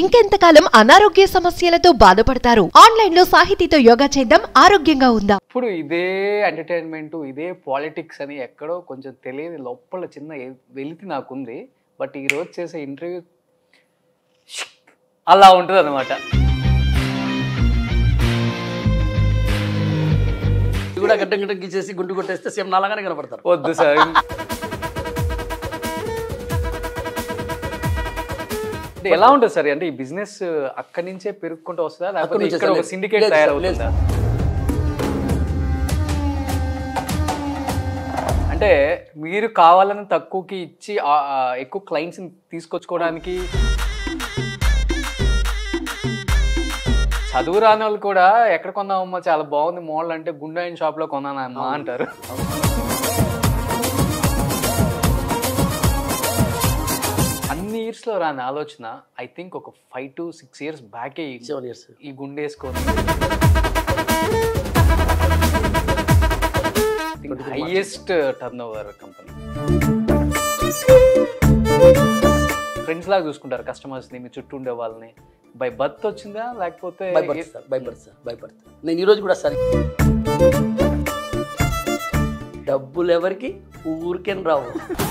ఇంకెంతకాలం అనారోగ్య సమస్యలతో బాధపడతారు ఆన్లైన్ లో సాహితీతో యోగా చేద్దాం ఆరోగ్యంగా ఉందాం ఇప్పుడు ఇదే ఎంటర్టైన్మెంట్ ఇదే పాలిటిక్స్ అని ఎక్కడో కొంచెం తెలియని లోపల చిన్న ఎ- వెలితి నాకుంది బట్ ఈ రోజు చేసే ఇంటర్వ్యూ అలా ఉంటుంది అనమాట ఇది కూడా గడ్డం గడ్డం గీసేసి గుండు కొట్టేస్తే సేమ్ నాలాగానే కనపడతారు వద్దు సార్ అంటే ఎలా ఉంటుంది సార్ అంటే ఈ బిజినెస్ అక్కడి నుంచే పెరుగుకుంటూ వస్తుందా లేకపోతే నుంచే ఇక్కడ సార్. ఒక లేదు, సిండికేట్ లేదు సార్, తయారవుతుందా అంటే మీరు కావాలని తక్కువకి ఇచ్చి ఆ, ఆ, ఎక్కువ క్లయింట్స్ తీసుకొచ్చుకోవడానికి చదువు రాని వాళ్ళు కూడా ఎక్కడ కొన్నామమ్మా చాలా బాగుంది మోడల్ అంటే గుండాయిన్ షాప్ లో కొన్నానమ్మా అంటారు అన్ని ఇయర్స్ లో రాని ఆలోచన ఐ థింక్ ఒక ఫైవ్ టు సిక్స్ ఇయర్స్ బ్యాకే సెవెన్ ఇయర్స్ ఈ గుండేసుకొని highest turn over company friends లాగా చూసుకుంటారు కస్టమర్స్ ని మీ చుట్టూ ఉండే వాళ్ళని బై బర్త్ వచ్చిందా లేకపోతే భయపడతా సార్ భయపడతా సార్ భయపడతా నేను ఈరోజు కూడా సార్ డబ్బులు ఎవరికి ఊరికేం రావు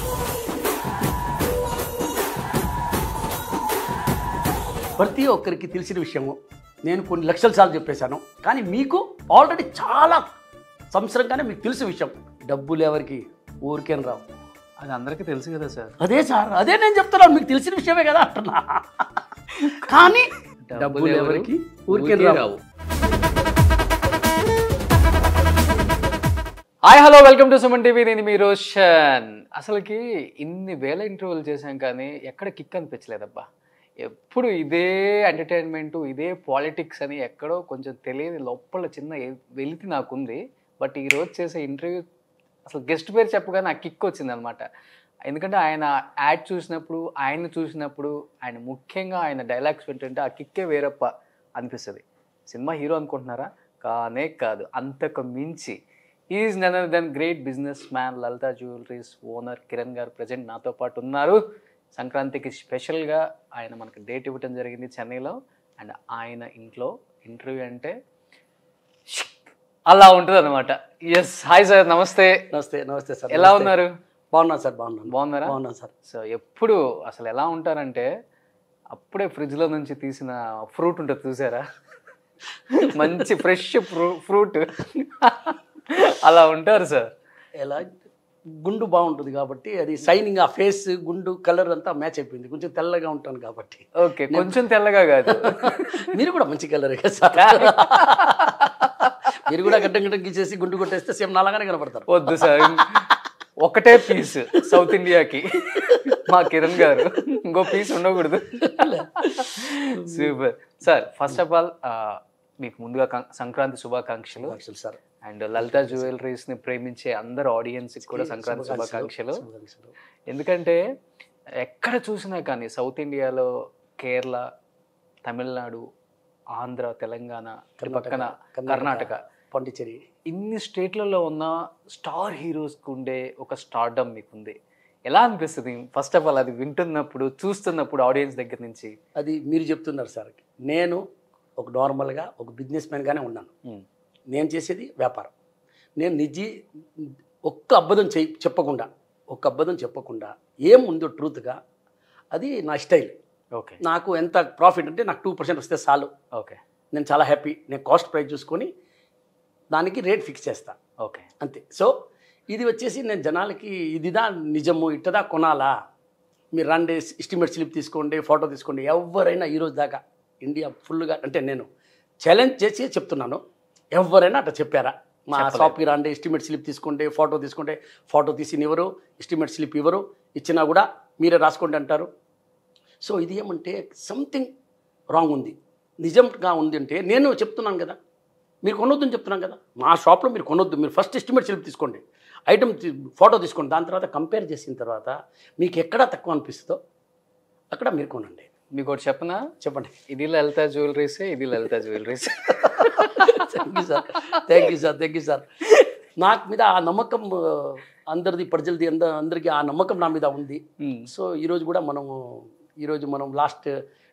ప్రతి ఒక్కరికి తెలిసిన విషయము నేను కొన్ని లక్షల సార్లు చెప్పేశాను కానీ మీకు ఆల్రెడీ చాలా సంవత్సరంగానే మీకు తెలిసిన విషయం డబ్బులు ఎవరికి ఊరికేం రావు అది అందరికీ తెలుసు కదా సార్ అదే సార్ అదే నేను చెప్తున్నాను మీకు తెలిసిన విషయమే కదా అంటున్నా కానీ డబ్బులు ఎవరికి ఊరికే రావు hi hello welcome to Suman TV నేను మీ రోషన్ అసలుకి ఇన్ని వేల ఇంటర్వ్యూలు చేశాం కానీ ఎక్కడ కిక్ అనిపించలేదబ్బా ఎప్పుడు ఇదే ఎంటర్టైన్మెంట్ ఇదే పాలిటిక్స్ అని ఎక్కడో కొంచెం తెలియని లోపల చిన్న ఎ- వెలితి నాకుంది బట్ ఈ రోజు చేసే ఇంటర్వ్యూ అసలు గెస్ట్ పేరు చెప్పగానే ఆ కిక్ వచ్చింది అనమాట ఎందుకంటే ఆయన యాడ్ చూసినప్పుడు ఆయన చూసినప్పుడు ఆయన ముఖ్యంగా ఆయన డైలాగ్స్ వింటుంటే ఆ కిక్కే వేరప్ప అనిపిస్తుంది సినిమా హీరో అనుకుంటున్నారా కానే కాదు అంతకు మించి is none than great business man Lalitha jewelleries owner Kiran garu present నాతో పాటు ఉన్నారు సంక్రాంతికి స్పెషల్గా ఆయన మనకి డేట్ ఇవ్వటం జరిగింది చెన్నైలో అండ్ ఆయన ఇంట్లో ఇంటర్వ్యూ అంటే అలా ఉంటుంది అనమాట ఎస్ హాయ్ సార్ నమస్తే నమస్తే నమస్తే సార్ ఎలా నమస్తే. ఉన్నారు బాగున్నాను సార్ బాగున్నాను బాగున్నారా బాగున్నాను సార్ సో ఎప్పుడు అసలు ఎలా ఉంటారంటే అప్పుడే ఫ్రిడ్జ్లో నుంచి తీసిన ఫ్రూట్ ఉంటుంది చూసారా మంచి ఫ్రెష్ ఫ్రూ ఫ్రూట్ అలా ఉంటారు సార్ ఎలా గుండు బాగుంటుంది కాబట్టి అది షైనింగ్ ఆ ఫేస్ గుండు కలర్ అంతా మ్యాచ్ అయిపోయింది కొంచెం తెల్లగా ఉంటాను కాబట్టి ఓకే కొంచెం తెల్లగా కాదు మీరు కూడా మంచి కలరే కదా సార్ మీరు కూడా గడ్డం గడ్డం గీసేసి గుండు కొట్టేస్తే సేమ్ నాలాగానే కనపడతారు వద్దు సార్ ఒకటే పీస్ సౌత్ ఇండియాకి మా కిరణ్ గారు ఇంకో పీస్ ఉండకూడదు super sir first of all మీకు ముందుగా కం- సంక్రాంతి శుభాకాంక్షలు actual sir and Lalitha jewelleries ని ప్రేమించే అందరు ఆడియన్స్ కూడా సంక్రాంతి శుభాకాంక్షలు శుభాకాంక్షలు ఎందుకంటే ఎక్కడ చూసినా కానీ సౌత్ ఇండియాలో కేరళ తమిళనాడు ఆంధ్ర తెలంగాణ ఇటు పక్కన కర్ణాటక పాండిచ్చేరి ఇన్ని స్టేట్లలో ఉన్న స్టార్ హీరోస్కి ఉండే ఒక స్టార్డమ్ మీకుంది ఎలా అనిపిస్తుంది ఫస్ట్ ఆఫ్ ఆల్ అది వింటున్నప్పుడు చూస్తున్నప్పుడు ఆడియన్స్ దగ్గర నుంచి అది మీరు చెప్తున్నారు సార్ నేను ఒక నార్మల్గా ఒక బిజినెస్ మ్యాన్గానే ఉన్నాను ఉమ్, నేను చేసేది వ్యాపారం నేను నిజీ ఒక్క అబద్ధం చెయ్యి చెప్పకుండా ఒక్క అబద్ధం చెప్పకుండా ఏముందో ట్రూత్గా అది నా స్టైల్ ఓకే నాకు ఎంత ప్రాఫిట్ అంటే నాకు టూ పర్సెంట్ వస్తే చాలు ఓకే నేను చాలా హ్యాపీ నేను కాస్ట్ ప్రైస్ చూసుకొని దానికి రేట్ ఫిక్స్ చేస్తా ఓకే అంతే సో ఇది వచ్చేసి నేను జనాలకి ఇదిదా నిజము ఇట్టదా కొనాలా మీరు రండి ఎస్టిమేట్ స్లిప్ తీసుకోండి ఫోటో తీసుకోండి ఎవరైనా ఈరోజు దాకా ఇండియా ఫుల్గా అంటే నేను ఛాలెంజ్ చేసి చెప్తున్నాను ఎవరైనా అట్లా చెప్పారా మా చెప్పలేదు. షాప్కి రండి ఎస్టిమేట్ స్లిప్ తీసుకోండి ఫోటో తీసుకుంటే ఫోటో తీసి ఇవ్వరు ఎస్టిమేట్ స్లిప్ ఇవ్వరు ఇచ్చినా కూడా మీరే రాసుకోండి అంటారు సో ఇది ఏమంటే సంథింగ్ రాంగ్ ఉంది నిజంగా ఉంది అంటే నేను చెప్తున్నాను కదా మీరు కొనొద్దని చెప్తున్నాను కదా మా షాప్లో మీరు కొనొద్దు మీరు ఫస్ట్ ఎస్టిమేట్ స్లిప్ తీసుకోండి ఐటమ్ ఫోటో తీసుకోండి దాని తర్వాత కంపేర్ చేసిన తర్వాత మీకు ఎక్కడ తక్కువ అనిపిస్తుందో అక్కడ మీరు కొనండి మీకు ఒకటి చెప్పనా చెప్పండి ఇది లలిత జ్యువెలరీస్ ఇది Lalitha jewelleries thank you sir thank you sir thank you sir నాకు మీద ఆ నమ్మకం ఆ, అందరిది ప్రజలది అంద అందరికీ ఆ నమ్మకం నా మీద ఉంది సో ఈరోజు కూడా మనము ఈరోజు మనం లాస్ట్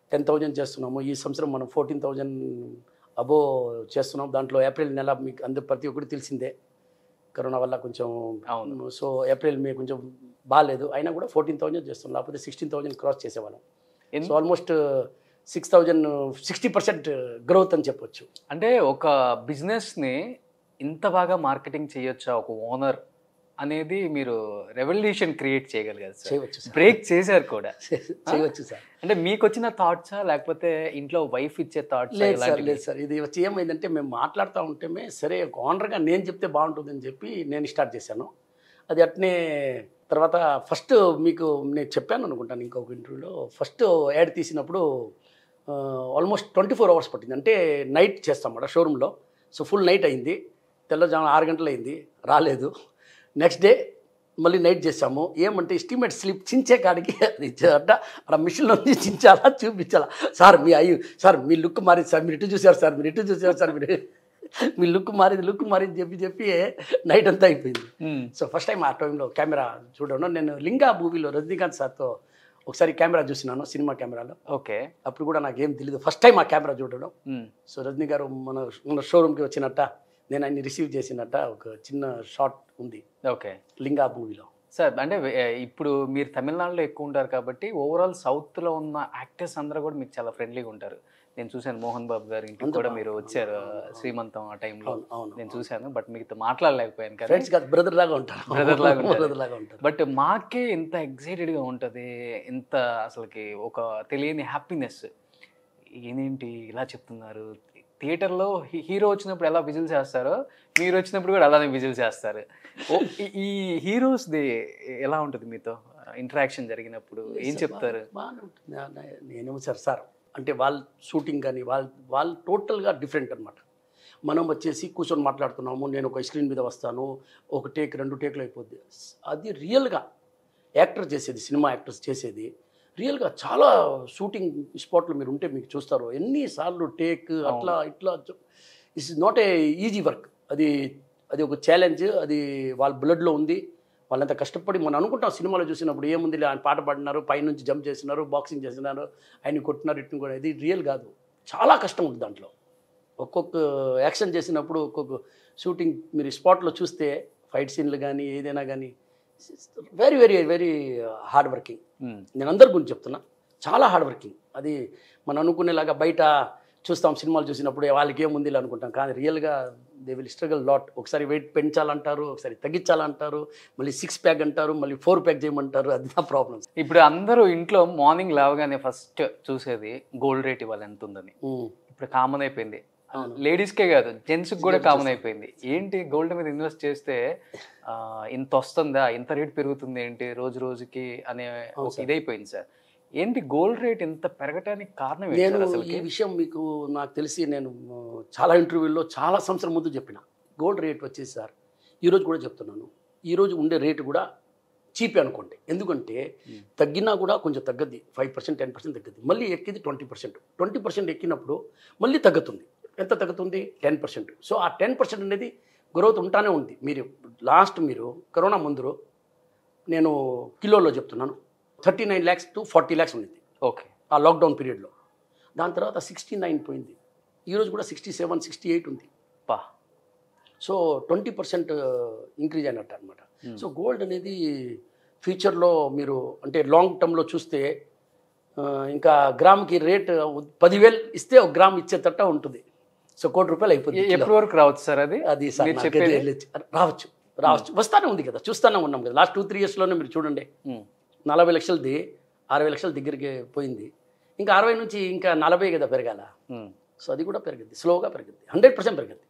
టెన్ థౌజండ్ చేస్తున్నాము ఈ సంవత్సరం మనం ఫోర్టీన్ థౌజండ్ అబో చేస్తున్నాం దాంట్లో ఏప్రిల్ నెల మీకు అందరు ప్రతి ఒక్కటి తెలిసిందే కరోనా వల్ల కొంచెం అవును. సో ఏప్రిల్ మే కొంచెం బాగాలేదు అయినా కూడా ఫోర్టీన్ థౌజండ్ చేస్తున్నాం లేకపోతే సిక్స్టీన్ థౌజండ్ క్రాస్ చేసేవాళ్ళం ఎన్- so almost six thousand sixty percent growth అని చెప్పొచ్చు అంటే ఒక బిజినెస్ని ఇంత బాగా మార్కెటింగ్ చేయొచ్చా ఒక ఓనర్ అనేది మీరు రెవల్యూషన్ క్రియేట్ చేయగలిగారు సార్ చేయవచ్చు సార్ బ్రేక్ చేశారు కూడా చేయవచ్చు సార్ అంటే మీకు వచ్చిన థాట్సా లేకపోతే ఇంట్లో వైఫ్ ఇచ్చే థాట్స్ లేదు సార్ లేదు సార్ ఇది వచ్చి ఏమైందంటే మేము మాట్లాడుతూ ఉంటేమే సరే ఒక ఓనర్గా నేను చెప్తే బాగుంటుందని చెప్పి నేను స్టార్ట్ చేశాను అది అట్నే తర్వాత ఫస్ట్ మీకు నేను చెప్పాను అనుకుంటాను ఇంకొక ఇంటర్వ్యూలో ఫస్ట్ యాడ్ తీసినప్పుడు ఆల్మోస్ట్ ట్వంటీ ఫోర్ అవర్స్ పట్టింది అంటే నైట్ చేస్తాం అక్కడ షోరూంలో సో ఫుల్ నైట్ అయింది తెల్లజాము ఆరు గంటలు అయింది రాలేదు నెక్స్ట్ డే మళ్ళీ నైట్ చేసాము ఏమంటే ఎస్టిమేట్ స్లిప్ చించే కాడికి అది ఇచ్చారట అక్కడ మిషన్లో ఉంది చించాలా చూపించాలా సార్ మీ అయ్యి సార్ మీ లుక్ మారింది సార్ మీరు ఇటు చూసారు సార్ మీరు ఇటు చూసారు సార్ మీరు మీ లుక్ మారింది లుక్ మారింది చెప్పి చెప్పి నైట్ అంతా అయిపోయింది సో ఫస్ట్ టైం ఆ టైంలో కెమెరా చూడడం నేను లింగా మూవీలో రజనీకాంత్ సార్తో ఒకసారి కెమెరా చూసినాను సినిమా కెమెరాలో ఓకే అప్పుడు కూడా నాకేం తెలియదు ఫస్ట్ టైం ఆ కెమెరా చూడడం సో రజనీ గారు మన మన షోరూమ్కి వచ్చినట్ట నేను ఆయన్ని రిసీవ్ చేసినట్ట ఒక చిన్న షార్ట్ ఉంది ఓకే లింగా మూవీలో సార్ అంటే వే- ఇప్పుడు మీరు తమిళనాడులో ఎక్కువ ఉంటారు కాబట్టి ఓవరాల్ సౌత్లో ఉన్న యాక్టర్స్ అందరూ కూడా మీకు చాలా ఫ్రెండ్లీగా ఉంటారు నేను చూశాను మోహన్ బాబు గారి ఇంటికి అందరూ కూడా బా- మీరు వచ్చారు శ్రీమంతం ఆ టైంలో అవును అవును నేను చూశాను బట్ మీతో మాట్లాడలేకపోయాను కానీ ఫ్రెండ్స్ కాదు బ్రదర్ లాగా ఉంటారు Brother లాగా ఉంటారు. బ్రదర్ లాగా ఉంటారు బట్ మాకే ఇంత ఎగ్జైటెడ్గా ఉంటుంది ఇంత అసలుకి ఒక తెలియని హ్యాపీనెస్ ఏనేంటి ఇలా చెప్తున్నారు థియేటర్లో హీరో వచ్చినప్పుడు ఎలా విజిల్ చేస్తారో మీరు వచ్చినప్పుడు కూడా అలానే విజిల్ చేస్తారు ఓ, ఈ- ఈ హీరోస్ది ఎలా ఉంటుంది మీతో ఇంటరాక్షన్ జరిగినప్పుడు ఏం చెప్తారు బాగానే ఉంటుంది నా- నా- నేనేమో సార్ సార్ అంటే వాళ్ళ షూటింగ్ కానీ వాళ్ళ వాళ్ళు టోటల్గా డిఫరెంట్ అనమాట మనం వచ్చేసి కూర్చొని మాట్లాడుతున్నాము నేను ఒక స్క్రీన్ మీద వస్తాను ఒక టేక్ రెండు టేక్లు అయిపోద్ది అది రియల్గా యాక్టర్ చేసేది సినిమా యాక్టర్స్ చేసేది రియల్గా చాలా షూటింగ్ స్పాట్లు మీరు ఉంటే మీకు చూస్తారు ఎన్నిసార్లు టేక్ అట్లా ఇట్లా it's not a easy work అది అది ఒక ఛాలెంజ్ అది వాళ్ళ బ్లడ్లో ఉంది వాళ్ళంత కష్టపడి మనం అనుకుంటాం సినిమాలో చూసినప్పుడు ఏముంది ఆయన పాట పాడినారు పైనుంచి జంప్ చేసినారు బాక్సింగ్ చేసినారు ఆయన కొట్టినారు ఇట్టు కూడా ఇది రియల్ కాదు చాలా కష్టం ఉంది దాంట్లో ఒక్కొక్క యాక్షన్ చేసినప్పుడు ఒక్కొక్క షూటింగ్ మీరు స్పాట్లో చూస్తే ఫైట్ సీన్లు కానీ ఏదైనా కానీ very very very hard working hmm. నేను అందరి గురించి చెప్తున్నా చాలా హార్డ్ వర్కింగ్ అది మనం అనుకునేలాగా బయట చూస్తాం సినిమాలు చూసినప్పుడు వాళ్ళకి ఏముంది ఇలా అనుకుంటాం కానీ రియల్గా దే విల్ స్ట్రగల్ లాట్ ఒకసారి వెయిట్ పెంచాలంటారు ఒకసారి తగ్గించాలంటారు మళ్ళీ సిక్స్ ప్యాక్ అంటారు మళ్ళీ ఫోర్ ప్యాక్ చేయమంటారు అది నా ప్రాబ్లమ్స్ ఇప్పుడు అందరూ ఇంట్లో మార్నింగ్ లేవగానే ఫస్ట్ చూసేది గోల్డ్ రేట్ ఇవాళ ఎంత ఉందని ఇప్పుడు కామన్ అయిపోయింది అవును. లేడీస్కే కాదు జెంట్స్కి కూడా కామన్ అయిపోయింది ఏంటి గోల్డ్ మీద ఇన్వెస్ట్ చేస్తే ఆ, ఇంత వస్తుందా ఇంత రేట్ పెరుగుతుంది ఏంటి రోజు రోజుకి అనే ఒక సార్. ఇదైపోయింది సార్ ఏంటి గోల్డ్ రేట్ ఇంత పెరగటానికి కారణం ఏంటి నేను సార్ ఈ అసలుకి విషయం మీకు నాకు తెలిసి నేను ఆ, చాలా ఇంటర్వ్యూల్లో చాలా సంవత్సరం ముందు చెప్పిన గోల్డ్ రేట్ వచ్చేసి సార్ ఈరోజు కూడా చెప్తున్నాను ఈరోజు ఉండే రేటు కూడా చీపే అనుకోండి ఎందుకంటే Hmm. తగ్గినా కూడా కొంచెం తగ్గద్ది ఫైవ్ పర్సెంట్ టెన్ పర్సెంట్ తగ్గుద్ది మళ్ళీ ఎక్కింది ట్వంటీ పర్సెంట్ ట్వంటీ పర్సెంట్ ఎక్కినప్పుడు మళ్ళీ తగ్గుతుంది ఎంత తగ్గుతుంది టెన్ పర్సెంట్ సో ఆ టెన్ పర్సెంట్ అనేది గ్రోత్ ఉంటానే ఉంది మీరు లాస్ట్ మీరు కరోనా ముందు నేను కిలోలో చెప్తున్నాను thirty nine lakhs to forty lakhs ఉంది ఓకే ఆ లాక్డౌన్ పీరియడ్లో దాని తర్వాత సిక్స్టీ నైన్ పోయింది ఈరోజు కూడా సిక్స్టీ సెవెన్ సిక్స్టీ ఎయిట్ ఉంది పా సో ట్వంటీ పర్సెంట్ ఇంక్రీజ్ అయినట్టు అనమాట Hmm. సో గోల్డ్ అనేది ఫ్యూచర్లో మీరు అంటే లాంగ్ టర్మ్లో చూస్తే ఆ, ఇంకా గ్రామ్కి రేట్ పదివేలు ఇస్తే ఒక గ్రామ్ ఇచ్చేటట్ట ఉంటుంది సో కోటి రూపాయలు అయిపోతుంది కిలో. ఎప్పటి వరకు రావచ్చు సార్ అది అది సార్ మీరు నాకైతే చెప్పేది? తెలియదు. రావచ్చు రావచ్చు వస్తానే ఉంది కదా చూస్తానే ఉన్నాం కదా లాస్ట్ టూ త్రీ ఇయర్స్లోనే మీరు చూడండి మ్మ్. నలభై లక్షలది అరవై లక్షల దగ్గరికి పోయింది ఇంకా అరవై నుంచి ఇంకా నలభై కదా పెరగాల మ్మ్. సో అది కూడా పెరుగుద్ది స్లోగా పెరుగుద్ది హండ్రెడ్ పర్సెంట్ పెరుగుద్ది